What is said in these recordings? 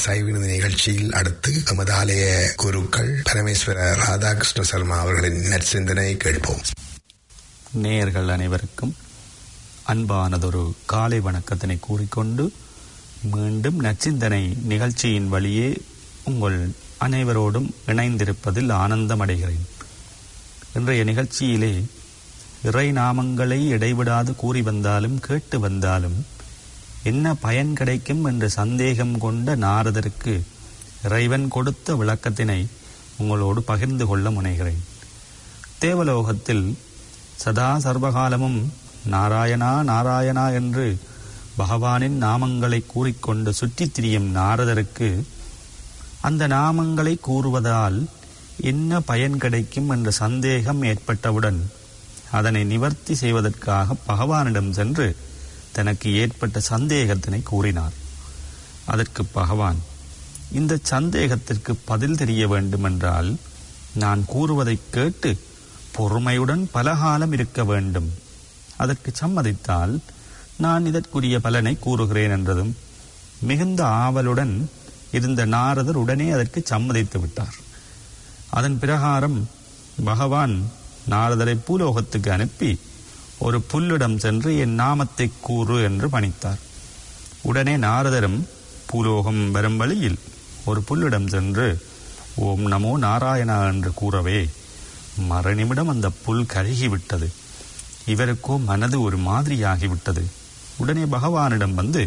சைவினது நிகழ்ச்சியில் அடுத்து எமது ஆலய குருக்கள் பரமேஸ்வர ராதாகிருஷ்ண சர்மா அவர்களின் நற்சிந்தனை கேட்போம் நேயர்கள் அனைவருக்கும் அன்பானதொரு காலை வணக்கத்தினை கூறிக்கொண்டு மீண்டும் நச்சிந்தனை நிகழ்ச்சியின் வழியே உங்கள் அனைவரோடும் இணைந்திருப்பதில் ஆனந்தம் அடைகிறேன் இன்றைய நிகழ்ச்சியிலே இறை நாமங்களை இடைவிடாது கூறி வந்தாலும் கேட்டு வந்தாலும் என்ன பயன் கிடைக்கும் என்ற சந்தேகம் கொண்ட நாரதருக்கு இறைவன் கொடுத்த விளக்கத்தினை உங்களோடு பகிர்ந்து கொள்ள முனைகிறேன் தேவலோகத்தில் சதா சர்வகாலமும் நாராயணா நாராயணா என்று பகவானின் நாமங்களை கூறிக்கொண்டு சுற்றித் திரியும் நாரதருக்கு அந்த நாமங்களை கூறுவதால் என்ன பயன் கிடைக்கும் என்ற சந்தேகம் ஏற்பட்டவுடன் அதனை நிவர்த்தி செய்வதற்காக பகவானிடம் சென்று தனக்கு ஏற்பட்ட சந்தேகத்தினை கூறினார் அதற்கு பகவான் இந்த சந்தேகத்திற்கு பதில் தெரிய வேண்டுமென்றால் நான் கூறுவதைக் கேட்டு பொறுமையுடன் பலகாலம் இருக்க வேண்டும் அதற்கு சம்மதித்தால் நான் இதற்குரிய பலனை கூறுகிறேன் என்றதும் மிகுந்த ஆவலுடன் இருந்த நாரதர் உடனே அதற்கு சம்மதித்து விட்டார் அதன் பிரகாரம் பகவான் நாரதரை பூலோகத்துக்கு அனுப்பி ஒரு புல்லிடம் சென்று என் நாமத்தை கூறு என்று பணித்தார் உடனே நாரதரும் பூலோகம் வரும் வழியில் ஒரு புல்லிடம் சென்று ஓம் நமோ நாராயணா என்று கூறவே மறுநிமிடம் அந்த புல் கருகிவிட்டது இவருக்கோ மனது ஒரு மாதிரியாகிவிட்டது உடனே பகவானிடம் வந்து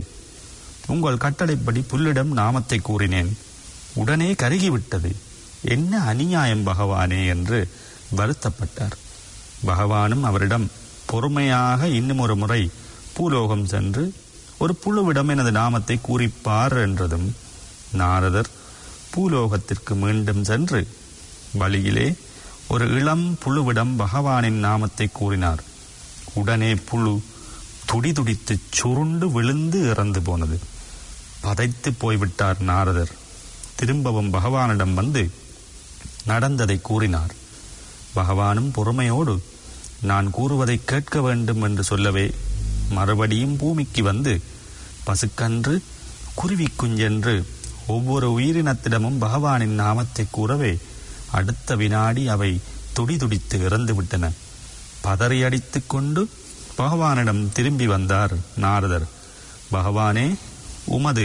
உங்கள் கட்டளைப்படி புல்லிடம் நாமத்தை கூறினேன் உடனே கருகிவிட்டது என்ன அநியாயம் பகவானே என்று வருத்தப்பட்டார் பகவானும் அவரிடம் பொறுமையாக இன்னும் ஒரு முறை பூலோகம் சென்று ஒரு புழுவிடம் எனது நாமத்தை கூறிப்பார் என்றதும் நாரதர் பூலோகத்திற்கு மீண்டும் சென்று வழியிலே ஒரு இளம் புழுவிடம் பகவானின் நாமத்தை கூறினார் உடனே புழு துடிதுடித்து சுருண்டு விழுந்து இறந்து போனது பதைத்து போய்விட்டார் நாரதர் திரும்பவும் பகவானிடம் வந்து நடந்ததை கூறினார் பகவானும் பொறுமையோடு நான் கூறுவதை கேட்க வேண்டும் என்று சொல்லவே மறுபடியும் பூமிக்கு வந்து பசுக்கன்று குருவி குஞ்சென்று ஒவ்வொரு உயிரினத்திடமும் பகவானின் நாமத்தை கூறவே அடுத்த வினாடி அவை துடிதுடித்து இறந்து விட்டன பதறியடித்துக் கொண்டு பகவானிடம் திரும்பி வந்தார் நாரதர் பகவானே உமது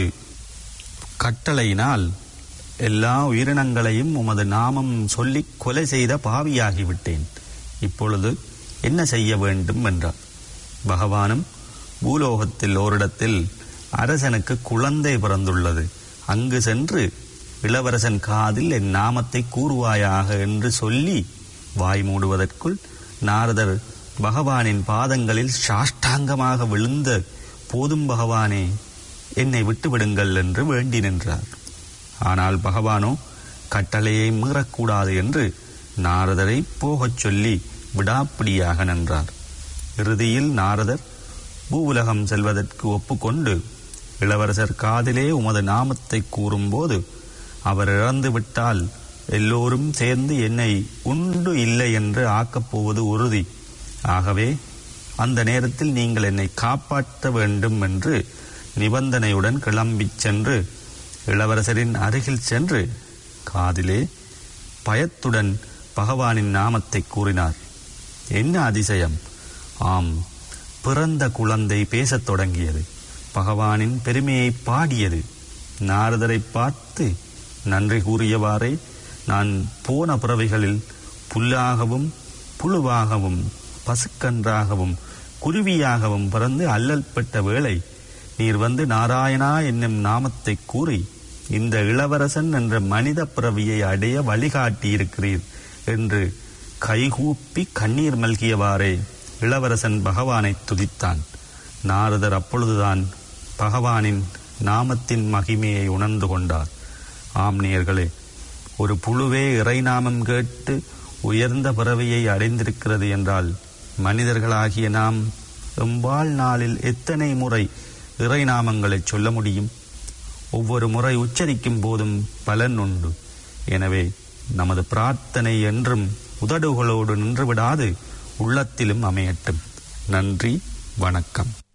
கட்டளையினால் எல்லா உயிரினங்களையும் உமது நாமம் சொல்லி கொலை செய்த பாவியாகிவிட்டேன் இப்பொழுது என்ன செய்ய வேண்டும் என்றார் பகவானும் பூலோகத்தில் ஓரிடத்தில் அரசனுக்கு குழந்தை பிறந்துள்ளது அங்கு சென்று இளவரசன் காதில் என் நாமத்தை கூறுவாயாக என்று சொல்லி வாய் மூடுவதற்குள் நாரதர் பகவானின் பாதங்களில் சாஷ்டாங்கமாக விழுந்த போதும் பகவானே என்னை விட்டுவிடுங்கள் என்று வேண்டி நின்றார் ஆனால் பகவானோ கட்டளையை மீறக்கூடாது என்று நாரதரை போகச் சொல்லி விடாப்பிடியாக நின்றார் இறுதியில் நாரதர் பூவுலகம் செல்வதற்கு ஒப்புக்கொண்டு இளவரசர் காதிலே உமது நாமத்தை கூறும்போது அவர் இறந்து விட்டால் எல்லோரும் சேர்ந்து என்னை உண்டு இல்லை என்று ஆக்கப் போவது உறுதி ஆகவே அந்த நேரத்தில் நீங்கள் என்னை காப்பாற்ற வேண்டும் என்று நிபந்தனையுடன் கிளம்பிச் சென்று இளவரசரின் அருகில் சென்று காதிலே பயத்துடன் பகவானின் நாமத்தை கூறினார் என்ன அதிசயம் ஆம் பிறந்த குழந்தை பேசத் தொடங்கியது பகவானின் பெருமையை பாடியது நாரதரை பார்த்து நன்றி கூறியவாறே நான் போன பிறவைகளில் புல்லாகவும் புழுவாகவும் பசுக்கன்றாகவும் குருவியாகவும் பிறந்து அல்லல்பட்ட வேளை நீர் வந்து நாராயணா என்னும் நாமத்தை கூறி இந்த இளவரசன் என்ற மனித பிறவியை அடைய வழிகாட்டியிருக்கிறீர் என்று கைகூப்பி கண்ணீர் மல்கியவாறே இளவரசன் பகவானை துதித்தான் நாரதர் அப்பொழுதுதான் பகவானின் நாமத்தின் மகிமையை உணர்ந்து கொண்டார் ஆம் நேயர்களே ஒரு புழுவே இறைநாமம் கேட்டு உயர்ந்த பிறவியை அடைந்திருக்கிறது என்றால் மனிதர்களாகிய நாம் எம்பாள் நாளில் எத்தனை முறை இறைநாமங்களை சொல்ல முடியும் ஒவ்வொரு முறை உச்சரிக்கும் போதும் பலன் உண்டு எனவே நமது பிரார்த்தனை என்றும் உதடுகளோடு நின்றுவிடாது உள்ளத்திலும் அமையட்டும் நன்றி வணக்கம்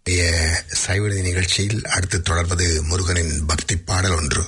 சைவநிதி நிகழ்ச்சியில் அடுத்து தொடர்வது முருகனின் பக்தி பாடல் ஒன்று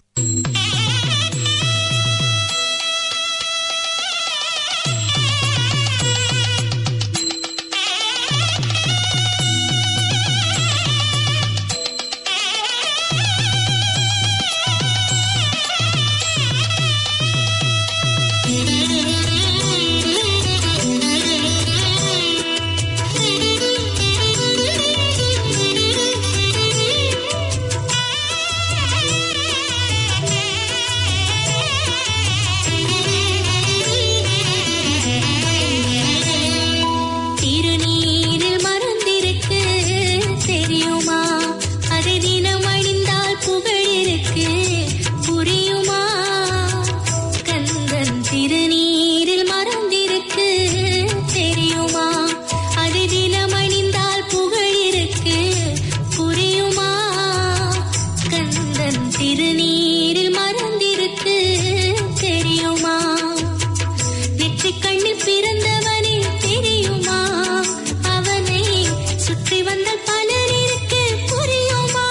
திருநீரில் மறந்திருக்கு தெரியுமா அதை தினம் அணிந்தால் புகழ் இருக்கு புரியுமா கந்தன் திருநீரில் மறந்திருக்கு தெரியுமா அதை தினம் அணிந்தால் புகழ் இருக்கு புரியுமா கந்தன் திருநீரில் மறந்திருக்கு தெரியுமா நெற்றிக் கண்ணில் பிறந்தவனே தெரியுமா அவனை சுற்றி வந்த பலர் இருக்கு புரியுமா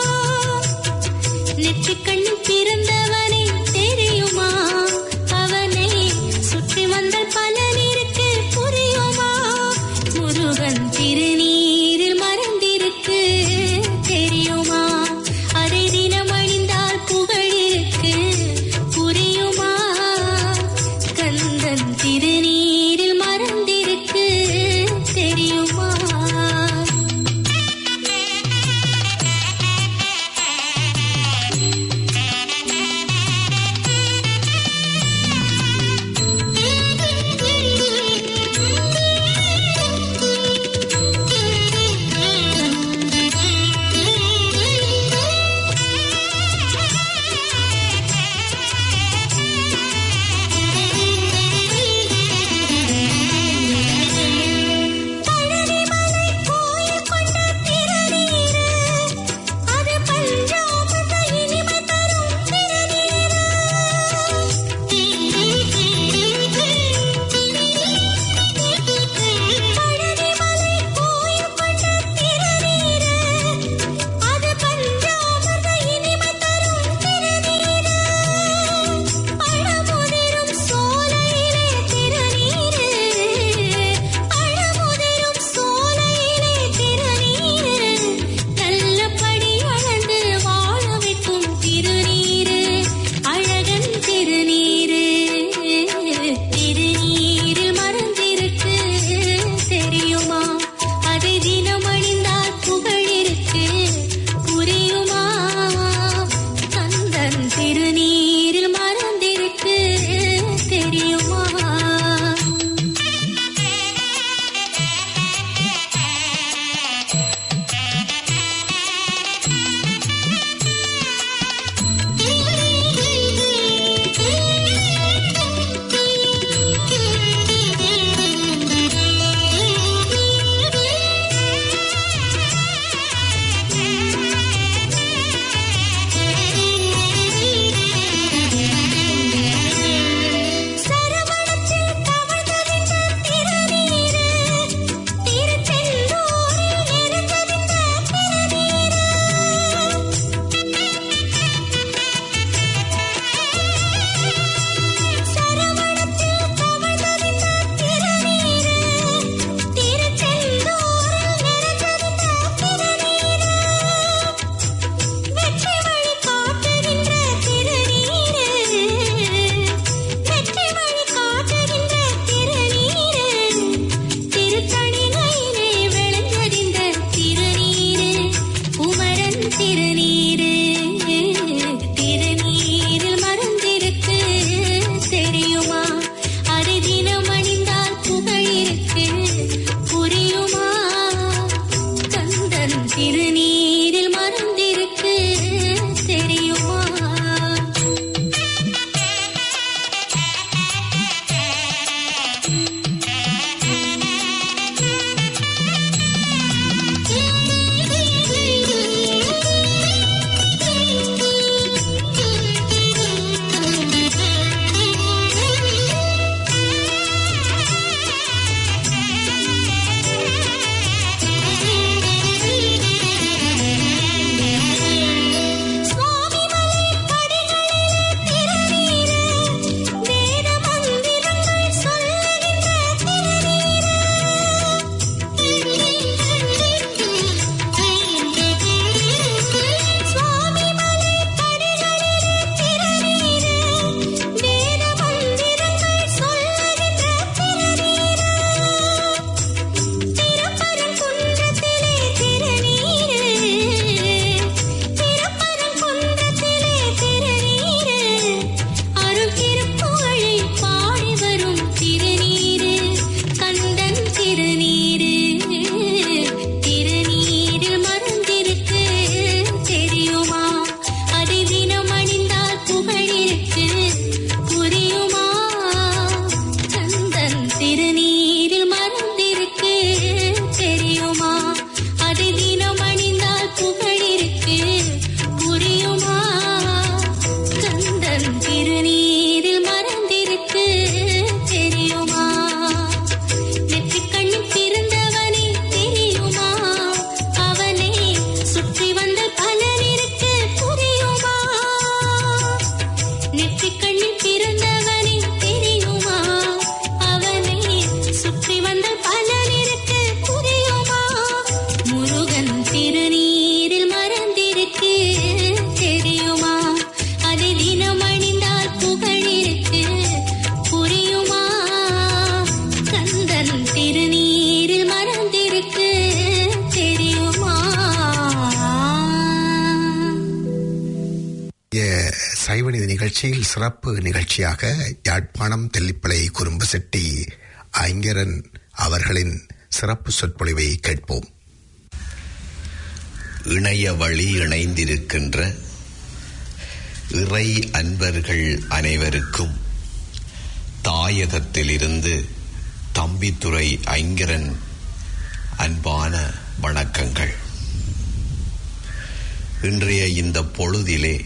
நெற்றிக் கண்ணில் பிறந்தவனே தெரியுமா அவனை சுற்றி வந்த பலர் இருக்கு புரியுமா முருகன் திருநீரில் மறந்திருக்கு தெரியுமா அதை தினம் அணிந்தால் புகழ் இருக்கு புரியுமா கந்தன் திருநீரில் மறந்திருக்கு தெரியுமா சைவநிதி நிகழ்ச்சியில் சிறப்பு நிகழ்ச்சியாக யாழ்ப்பாணம் தெல்லிப்பளை குறும்பு செட்டி ஐங்கரன் அவர்களின் சிறப்பு சொற்பொழிவை கேட்போம் இணைய வழி இணைந்திருக்கின்ற இறை அன்பர்கள் அனைவருக்கும் தாயகத்திலிருந்து தம்பித்துறை ஐங்கரன் அன்பான வணக்கங்கள் இன்றைய இந்த பொழுதிலே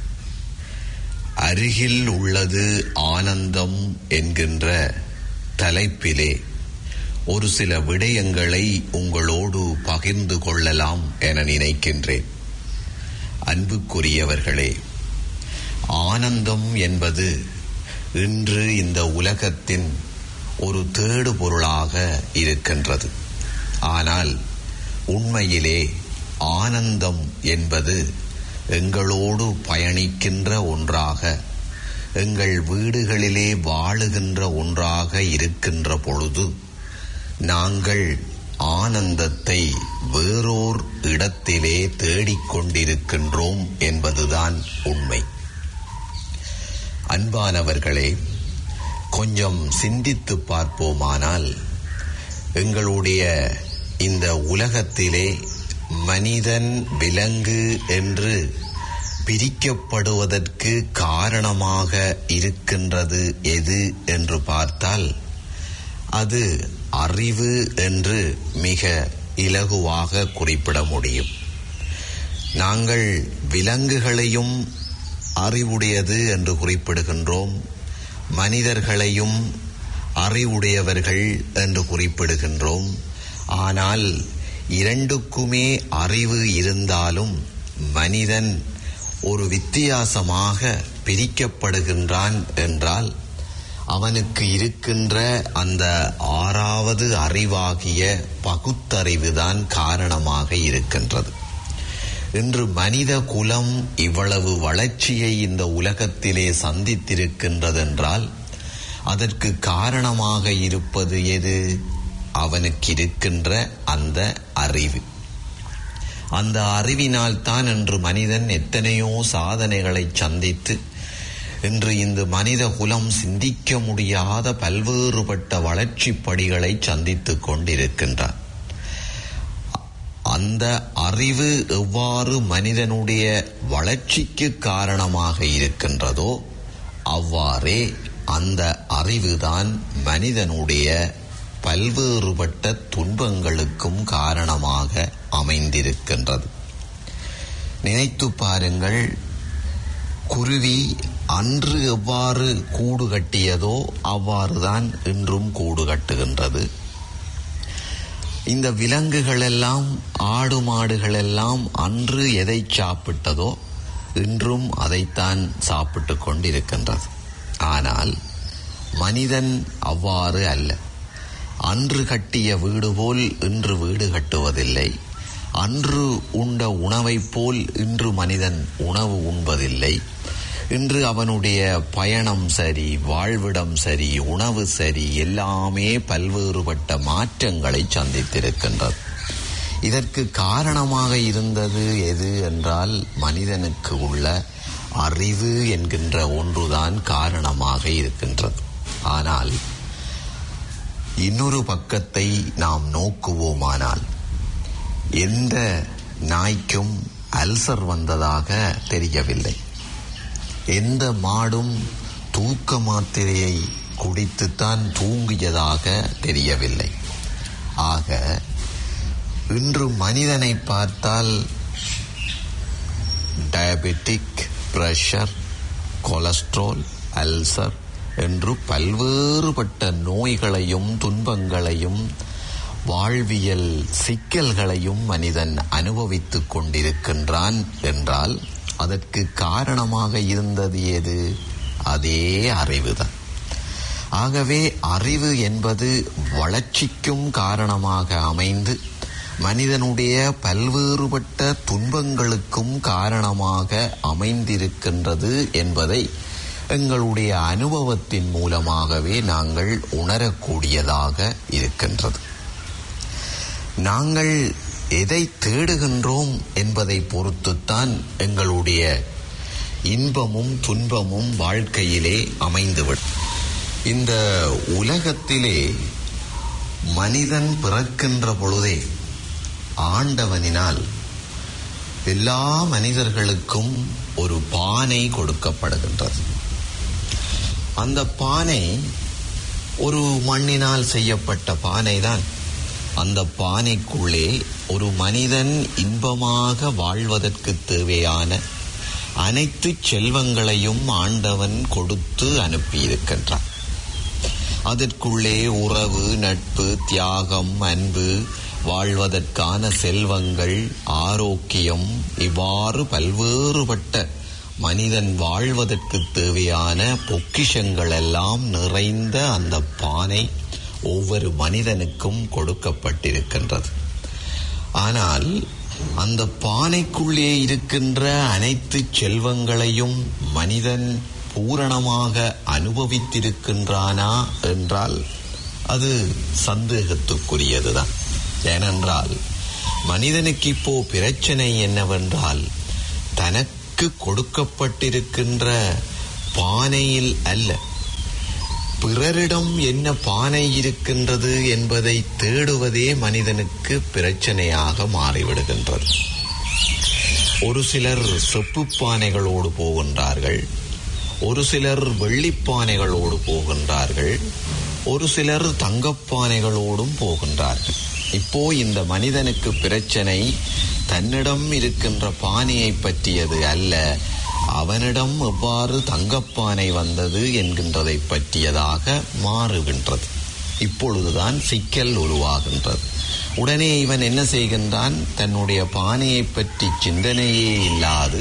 அருகில் உள்ளது ஆனந்தம் என்கின்ற தலைப்பிலே ஒரு சில விடயங்களை உங்களோடு பகிர்ந்து கொள்ளலாம் என நினைக்கின்றேன் அன்புக்குரியவர்களே ஆனந்தம் என்பது இன்று இந்த உலகத்தின் ஒரு தேடு பொருளாக இருக்கின்றது ஆனால் உண்மையிலே ஆனந்தம் என்பது எங்களோடு பயணிக்கின்ற ஒன்றாக எங்கள் வீடுகளிலே வாழுகின்ற ஒன்றாக இருக்கின்ற பொழுது நாங்கள் ஆனந்தத்தை வேறோர் இடத்திலே தேடிக்கொண்டிருக்கின்றோம் என்பதுதான் உண்மை அன்பானவர்களே கொஞ்சம் சிந்தித்து பார்ப்போமானால் எங்களுடைய இந்த உலகத்திலே மனிதன் விலங்கு என்று பிரிக்கப்படுவதற்கு காரணமாக இருக்கின்றது எது என்று பார்த்தால் அது அறிவு என்று மிக இலகுவாக குறிப்பிட முடியும் நாங்கள் விலங்குகளையும் அறிவுடையது என்று குறிப்பிடுகின்றோம் மனிதர்களையும் அறிவுடையவர்கள் என்று குறிப்பிடுகின்றோம் ஆனால் இரண்டுக்குமே அறிவு இருந்தாலும் மனிதன் ஒரு வித்தியாசமாக பிரிக்கப்படுகின்றான் என்றால் அவனுக்கு இருக்கின்ற அந்த ஆறாவது அறிவாகிய பகுத்தறிவுதான் காரணமாக இருக்கின்றது இன்று மனித குலம் இவ்வளவு வளர்ச்சியை இந்த உலகத்திலே சந்தித்திருக்கின்றதென்றால் அதற்கு காரணமாக இருப்பது எது அவனுக்கு இருக்கின்ற அந்த அறிவு அந்த அறிவினால் தான் இன்று மனிதன் எத்தனையோ சாதனைகளை சந்தித்து இன்று இந்த மனித குலம் சிந்திக்க முடியாத பல்வேறுபட்ட வளர்ச்சி படிகளை சந்தித்துக் கொண்டிருக்கின்றான் அந்த அறிவு எவ்வாறு மனிதனுடைய வளர்ச்சிக்கு காரணமாக இருக்கின்றதோ அவ்வாறே அந்த அறிவுதான் மனிதனுடைய பல்வேறுபட்ட துன்பங்களுக்கும் காரணமாக அமைந்திருக்கின்றது நினைத்து பாருங்கள் குருவி அன்று எவ்வாறு கூடு கட்டியதோ அவ்வாறுதான் இன்றும் கூடு கட்டுகின்றது இந்த விலங்குகள் எல்லாம் ஆடு மாடுகள் எல்லாம் அன்று எதை சாப்பிட்டதோ இன்றும் அதைத்தான் சாப்பிட்டு கொண்டிருக்கின்றது ஆனால் மனிதன் அவ்வாறு அல்ல அன்று கட்டிய வீடு போல் இன்று வீடு கட்டுவதில்லை அன்று உண்ட உணவைப் போல் இன்று மனிதன் உணவு உண்பதில்லை இன்று அவனுடைய பயணம் சரி வாழ்விடம் சரி உணவு சரி எல்லாமே பல்வேறுபட்ட மாற்றங்களை சந்தித்திருக்கின்றது இதற்கு காரணமாக இருந்தது எது என்றால் மனிதனுக்கு உள்ள அறிவு என்கின்ற ஒன்றுதான் காரணமாக இருக்கின்றது ஆனால் இன்னொரு பக்கத்தை நாம் நோக்குவோமானால் எந்த நாய்க்கும் அல்சர் வந்ததாக தெரியவில்லை எந்த மாடும் தூக்க மாத்திரையை குடித்துத்தான் தூங்கியதாக தெரியவில்லை ஆக இன்று மனிதனை பார்த்தால் டயபெட்டிக் பிரஷர் கொலஸ்ட்ரால் அல்சர் என்று பல்வேறுபட்ட நோய்களையும் துன்பங்களையும் வாழ்வியல் சிக்கல்களையும் மனிதன் அனுபவித்துக் கொண்டிருக்கின்றான் என்றால் அதற்கு காரணமாக இருந்தது எது அதே அறிவுதான் ஆகவே அறிவு என்பது வளர்ச்சிக்கும் காரணமாக அமைந்து மனிதனுடைய பல்வேறுபட்ட துன்பங்களுக்கும் காரணமாக அமைந்திருக்கின்றது என்பதை எங்களுடைய அனுபவத்தின் மூலமாகவே நாங்கள் உணரக்கூடியதாக இருக்கின்றது நாங்கள் எதை தேடுகின்றோம் என்பதை பொறுத்துத்தான் எங்களுடைய இன்பமும் துன்பமும் வாழ்க்கையிலே அமைந்துவிடும் இந்த உலகத்திலே மனிதன் பிறக்கின்ற பொழுதே ஆண்டவனினால் எல்லா மனிதர்களுக்கும் ஒரு பானை கொடுக்கப்படுகின்றது அந்த பானை ஒரு மண்ணினால் செய்யப்பட்ட பானை தான் அந்த பானைக்குள்ளே ஒரு மனிதன் இன்பமாக வாழ்வதற்கு தேவையான அனைத்து செல்வங்களையும் ஆண்டவன் கொடுத்து அனுப்பியிருக்கின்றான் அதற்குள்ளே உறவு நட்பு தியாகம் அன்பு வாழ்வதற்கான செல்வங்கள் ஆரோக்கியம் இவ்வாறு பல்வேறுபட்ட மனிதன் வாழ்வதற்கு தேவையான பொக்கிஷங்கள் எல்லாம் நிறைந்த அந்த பானை ஒவ்வொரு மனிதனுக்கும் கொடுக்கப்பட்டிருக்கின்றது ஆனால் அந்த பானைக்குள்ளே இருக்கின்ற அனைத்து செல்வங்களையும் மனிதன் பூரணமாக அனுபவித்திருக்கின்றானா என்றால் அது சந்தேகத்துக்குரியதுதான் ஏனென்றால் மனிதனுக்கு இப்போ பிரச்சனை என்னவென்றால் தனக்கு கொடுக்கப்பட்டிருக்கின்ற பானையில் அல்ல பிறரிடம் என்ன பானை இருக்கின்றது என்பதை தேடுவதே மனிதனுக்கு பிரச்சனையாக மாறிவிடுகின்றது ஒரு சிலர் செப்பு பானைகளோடு போகின்றார்கள் ஒரு சிலர் வெள்ளிப்பானைகளோடு போகின்றார்கள் ஒரு சிலர் தங்கப்பானைகளோடும் போகின்றார்கள் இப்போ இந்த மனிதனுக்கு பிரச்சனை தன்னிடம் இருக்கின்ற பானையை பற்றியது அல்ல அவனிடம் எவ்வாறு தங்கப்பானை வந்தது என்கின்றதை பற்றியதாக மாறுகின்றது இப்பொழுதுதான் சிக்கல் உருவாகின்றது உடனே இவன் என்ன செய்கின்றான் தன்னுடைய பானையை பற்றி சிந்தனையே இல்லாது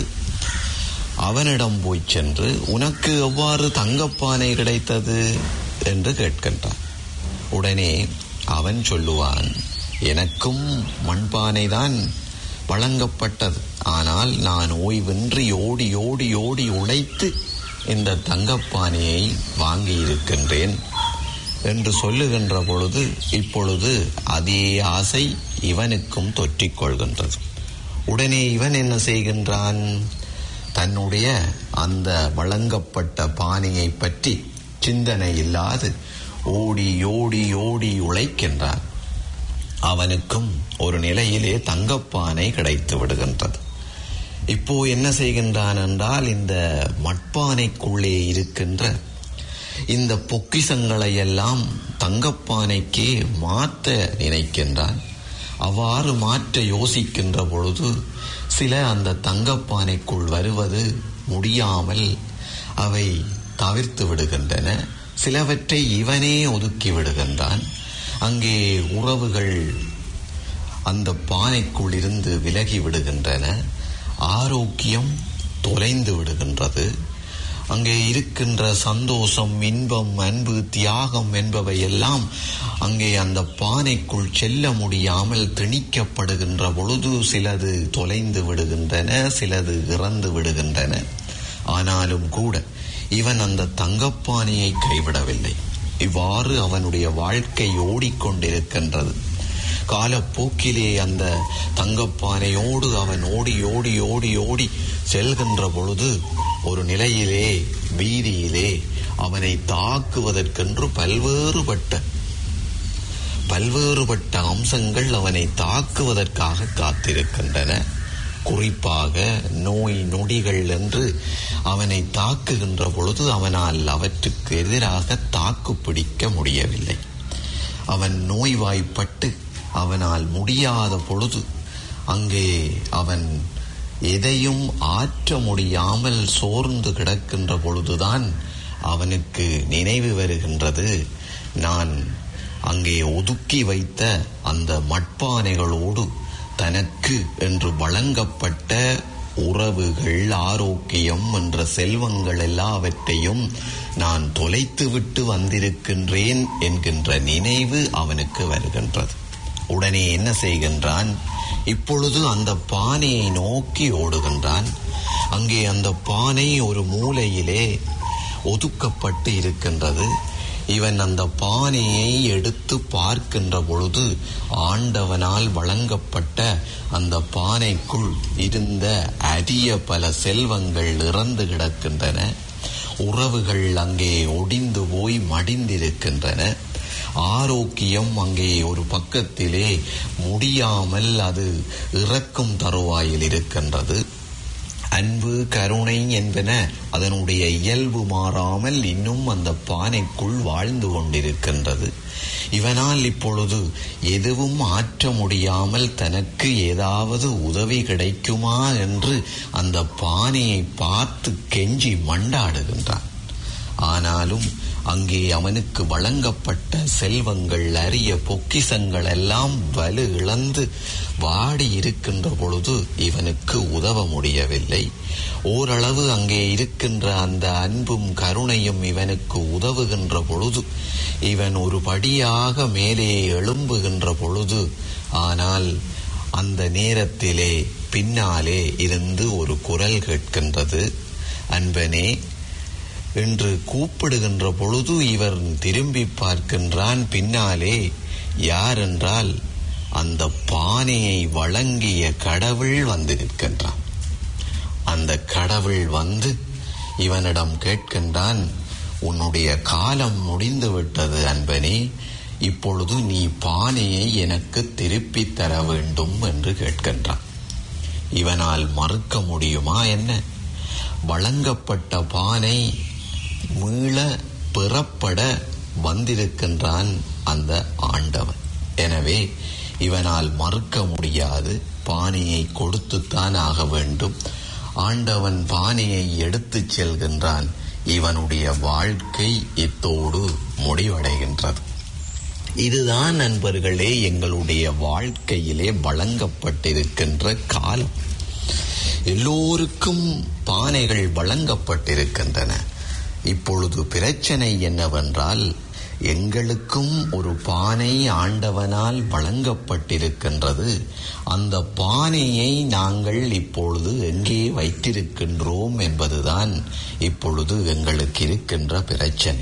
அவனிடம் போய் சென்று உனக்கு எவ்வாறு தங்கப்பானை கிடைத்தது என்று கேட்கின்றான் உடனே அவன் சொல்லுவான் எனக்கும் மண்பானை தான் வழங்கப்பட்டது ஆனால் நான் ஓய்வின்றி ஓடி ஓடி ஓடி உழைத்து இந்த தங்கப்பானையை வாங்கியிருக்கின்றேன் என்று சொல்லுகின்ற பொழுது இப்பொழுது அதே ஆசை இவனுக்கும் தொற்றிக் கொள்கின்றது உடனே இவன் என்ன செய்கின்றான் தன்னுடைய அந்த வழங்கப்பட்ட பானையை பற்றி சிந்தனை இல்லாது ஓடி ஓடி ஓடி உழைக்கின்றான் அவனுக்கும் ஒரு நிலையிலே தங்கப்பானை கிடைத்து விடுகின்றது இப்போ என்ன செய்கின்றான் என்றால் இந்த மட்பானைக்குள்ளே இருக்கின்ற இந்த பொக்கிசங்களை எல்லாம் தங்கப்பானைக்கே மாற்ற நினைக்கின்றான் அவ்வாறு மாற்ற யோசிக்கின்ற பொழுது சில அந்த தங்கப்பானைக்குள் வருவது முடியாமல் அவை தவிர்த்து விடுகின்றன சிலவற்றை இவனே ஒதுக்கி விடுகின்றான் அங்கே உறவுகள் அந்த பானைக்குள் இருந்து விலகி விடுகின்றன ஆரோக்கியம் தொலைந்து விடுகின்றது அங்கே இருக்கின்ற சந்தோஷம் இன்பம் அன்பு தியாகம் என்பவை எல்லாம் அங்கே அந்த பானைக்குள் செல்ல முடியாமல் திணிக்கப்படுகின்ற பொழுது சிலது தொலைந்து விடுகின்றன சிலது இறந்து விடுகின்றன ஆனாலும் கூட இவன் அந்த தங்கப்பானையை கைவிடவில்லை இவ்வாறு அவனுடைய வாழ்க்கை ஓடிக்கொண்டிருக்கின்றது காலப்போக்கிலே அந்த தங்கப்பானையோடு அவன் ஓடி ஓடி ஓடி ஓடி செல்கின்ற பொழுது ஒரு நிலையிலே வீதியிலே அவனை தாக்குவதற்கென்று பல்வேறுபட்ட பல்வேறுபட்ட அம்சங்கள் அவனை தாக்குவதற்காக காத்திருக்கின்றன குறிப்பாக நோய் நொடிகள் என்று அவனை தாக்குகின்ற பொழுது அவனால் அவற்றுக்கு எதிராக தாக்கு பிடிக்க முடியவில்லை அவன் நோய்வாய்ப்பட்டு அவனால் முடியாத பொழுது அங்கே அவன் எதையும் ஆற்ற முடியாமல் சோர்ந்து கிடக்கின்ற பொழுதுதான் அவனுக்கு நினைவு வருகின்றது நான் அங்கே ஒதுக்கி வைத்த அந்த மட்பானைகளோடு தனக்கு என்று வழங்கப்பட்ட உறவுகள் ஆரோக்கியம் என்ற செல்வங்கள் எல்லாவற்றையும் நான் தொலைத்துவிட்டு வந்திருக்கின்றேன் என்கின்ற நினைவு அவனுக்கு வருகின்றது உடனே என்ன செய்கின்றான் இப்பொழுது அந்த பானையை நோக்கி ஓடுகின்றான் அங்கே அந்த பானை ஒரு மூலையிலே ஒதுக்கப்பட்டு இருக்கின்றது இவன் அந்த பானையை எடுத்து பார்க்கின்ற பொழுது ஆண்டவனால் வழங்கப்பட்ட அந்த பானைக்குள் இருந்த அரிய பல செல்வங்கள் இறந்து கிடக்கின்றன உறவுகள் அங்கே ஒடிந்து போய் மடிந்திருக்கின்றன ஆரோக்கியம் அங்கே ஒரு பக்கத்திலே முடியாமல் அது இறக்கும் தருவாயில் இருக்கின்றது அன்பு கருணை என்பன அதனுடைய இயல்பு மாறாமல் இன்னும் அந்த பானைக்குள் வாழ்ந்து கொண்டிருக்கின்றது இவனால் இப்பொழுது எதுவும் ஆற்ற முடியாமல் தனக்கு ஏதாவது உதவி கிடைக்குமா என்று அந்த பானையை பார்த்து கெஞ்சி மண்டாடுகின்றான் ஆனாலும் அங்கே அவனுக்கு வழங்கப்பட்ட செல்வங்கள் அரிய பொக்கிசங்கள் எல்லாம் வலு இழந்து வாடி இருக்கின்ற பொழுது இவனுக்கு உதவ முடியவில்லை ஓரளவு அங்கே இருக்கின்ற அந்த அன்பும் கருணையும் இவனுக்கு உதவுகின்ற பொழுது இவன் ஒரு படியாக மேலே எழும்புகின்ற பொழுது ஆனால் அந்த நேரத்திலே பின்னாலே இருந்து ஒரு குரல் கேட்கின்றது அன்பனே என்று கூப்பிடுகின்ற பொழுது இவர் திரும்பி பார்க்கின்றான் பின்னாலே யார் என்றால் அந்த பானையை வழங்கிய கடவுள் வந்து நிற்கின்றான் அந்த கடவுள் வந்து இவனிடம் கேட்கின்றான் உன்னுடைய காலம் முடிந்து விட்டது அன்பனே இப்பொழுது நீ பானையை எனக்கு திருப்பித் தர வேண்டும் என்று கேட்கின்றான் இவனால் மறுக்க முடியுமா என்ன வழங்கப்பட்ட பானை மீள பெறப்பட வந்திருக்கின்றான் அந்த ஆண்டவன் எனவே இவனால் மறுக்க முடியாது பானையை கொடுத்துத்தான் ஆக வேண்டும் ஆண்டவன் பானையை எடுத்துச் செல்கின்றான் இவனுடைய வாழ்க்கை இத்தோடு முடிவடைகின்றது இதுதான் நண்பர்களே எங்களுடைய வாழ்க்கையிலே வழங்கப்பட்டிருக்கின்ற காலம் எல்லோருக்கும் பானைகள் வழங்கப்பட்டிருக்கின்றன இப்பொழுது பிரச்சனை என்னவென்றால் எங்களுக்கும் ஒரு பானை ஆண்டவனால் வழங்கப்பட்டிருக்கின்றது அந்த பானையை நாங்கள் இப்பொழுது எங்கே வைத்திருக்கின்றோம் என்பதுதான் இப்பொழுது எங்களுக்கு இருக்கின்ற பிரச்சனை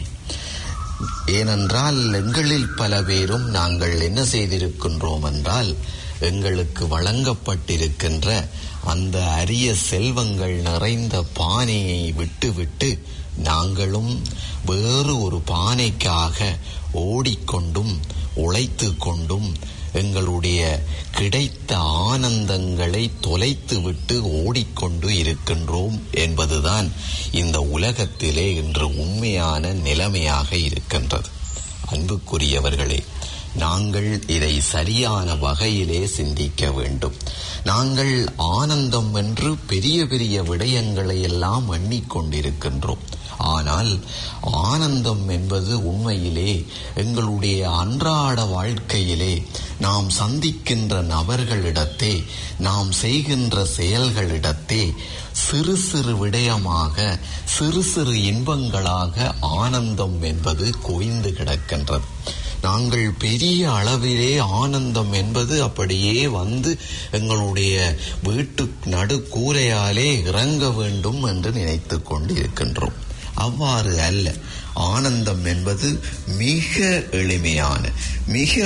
ஏனென்றால் எங்களில் பல பேரும் நாங்கள் என்ன செய்திருக்கின்றோம் என்றால் எங்களுக்கு வழங்கப்பட்டிருக்கின்ற அந்த அரிய செல்வங்கள் நிறைந்த பானையை விட்டுவிட்டு நாங்களும் வேறு ஒரு பானைக்காக ஓடிக்கொண்டும் உழைத்து கொண்டும் எங்களுடைய கிடைத்த ஆனந்தங்களை தொலைத்துவிட்டு ஓடிக்கொண்டு இருக்கின்றோம் என்பதுதான் இந்த உலகத்திலே இன்று உண்மையான நிலைமையாக இருக்கின்றது அன்புக்குரியவர்களே நாங்கள் இதை சரியான வகையிலே சிந்திக்க வேண்டும் நாங்கள் ஆனந்தம் என்று பெரிய பெரிய விடயங்களை எல்லாம் எண்ணிக்கொண்டிருக்கின்றோம் ஆனால் ஆனந்தம் என்பது உண்மையிலே எங்களுடைய அன்றாட வாழ்க்கையிலே நாம் சந்திக்கின்ற நபர்களிடத்தே நாம் செய்கின்ற செயல்களிடத்தே சிறு சிறு விடயமாக சிறு சிறு இன்பங்களாக ஆனந்தம் என்பது குவிந்து கிடக்கின்றது நாங்கள் பெரிய அளவிலே ஆனந்தம் என்பது அப்படியே வந்து எங்களுடைய வீட்டு நடுக்கூரையாலே இறங்க வேண்டும் என்று நினைத்து கொண்டிருக்கின்றோம் அவ்வாறு அல்ல ஆனந்தம் என்பது மிக எளிமையான மிக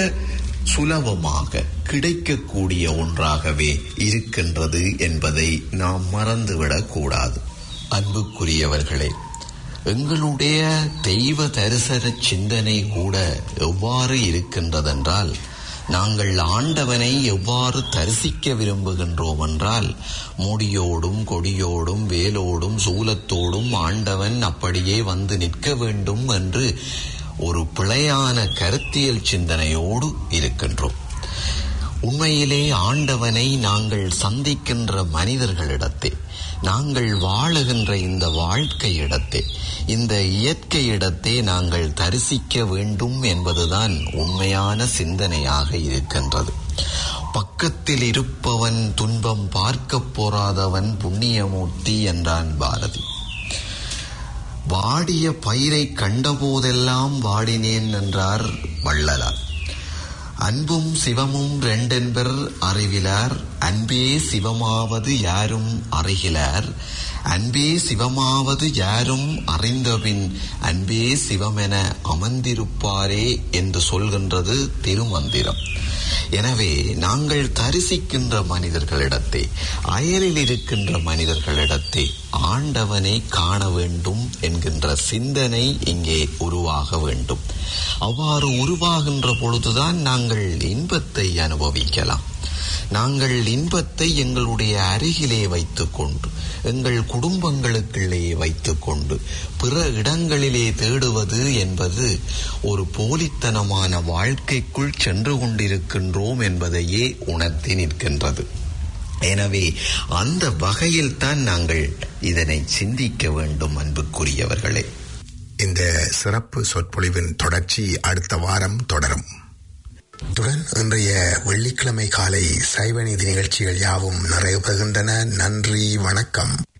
சுலபமாக கிடைக்கக்கூடிய ஒன்றாகவே இருக்கின்றது என்பதை நாம் மறந்துவிடக் கூடாது அன்புக்குரியவர்களே எங்களுடைய தெய்வ தரிசன சிந்தனை கூட எவ்வாறு இருக்கின்றதென்றால் நாங்கள் ஆண்டவனை எவ்வாறு தரிசிக்க விரும்புகின்றோம் என்றால் முடியோடும் கொடியோடும் வேலோடும் சூலத்தோடும் ஆண்டவன் அப்படியே வந்து நிற்க வேண்டும் என்று ஒரு பிழையான கருத்தியல் சிந்தனையோடு இருக்கின்றோம் உண்மையிலே ஆண்டவனை நாங்கள் சந்திக்கின்ற மனிதர்களிடத்தே நாங்கள் வாழுகின்ற இந்த வாழ்க்கை இடத்தே இந்த இயற்கை இடத்தே நாங்கள் தரிசிக்க வேண்டும் என்பதுதான் உண்மையான சிந்தனையாக இருக்கின்றது பக்கத்தில் இருப்பவன் துன்பம் பார்க்கப் போராதவன் புண்ணியமூர்த்தி என்றான் பாரதி வாடிய பயிரை கண்டபோதெல்லாம் வாடினேன் என்றார் வள்ளலார் அன்பும் சிவமும் ரெண்டென்பர் அறிவிலார் அன்பே சிவமாவது யாரும் அறிகிலார் அன்பே சிவமாவது யாரும் அறிந்தபின் அன்பே சிவமென அமர்ந்திருப்பாரே என்று சொல்கின்றது திருமந்திரம் எனவே நாங்கள் தரிசிக்கின்ற மனிதர்களிடத்தே அயலில் இருக்கின்ற மனிதர்களிடத்தே ஆண்டவனை காண வேண்டும் என்கின்ற சிந்தனை இங்கே உருவாக வேண்டும் அவ்வாறு உருவாகின்ற பொழுதுதான் நாங்கள் இன்பத்தை அனுபவிக்கலாம் நாங்கள் இன்பத்தை எங்களுடைய அருகிலே வைத்துக்கொண்டு எங்கள் குடும்பங்களுக்குள்ளே வைத்துக்கொண்டு பிற இடங்களிலே தேடுவது என்பது ஒரு போலித்தனமான வாழ்க்கைக்குள் சென்று கொண்டிருக்கின்றோம் என்பதையே உணர்த்தி நிற்கின்றது எனவே அந்த வகையில் தான் நாங்கள் இதனை சிந்திக்க வேண்டும் அன்புக்குரியவர்களே இந்த சிறப்பு சொற்பொழிவின் தொடர்ச்சி அடுத்த வாரம் தொடரும் இத்துடன் இன்றைய வெள்ளிக்கிழமை காலை சைவநீதி நிகழ்ச்சிகள் யாவும் நிறைவு பெறுகின்றன நன்றி வணக்கம்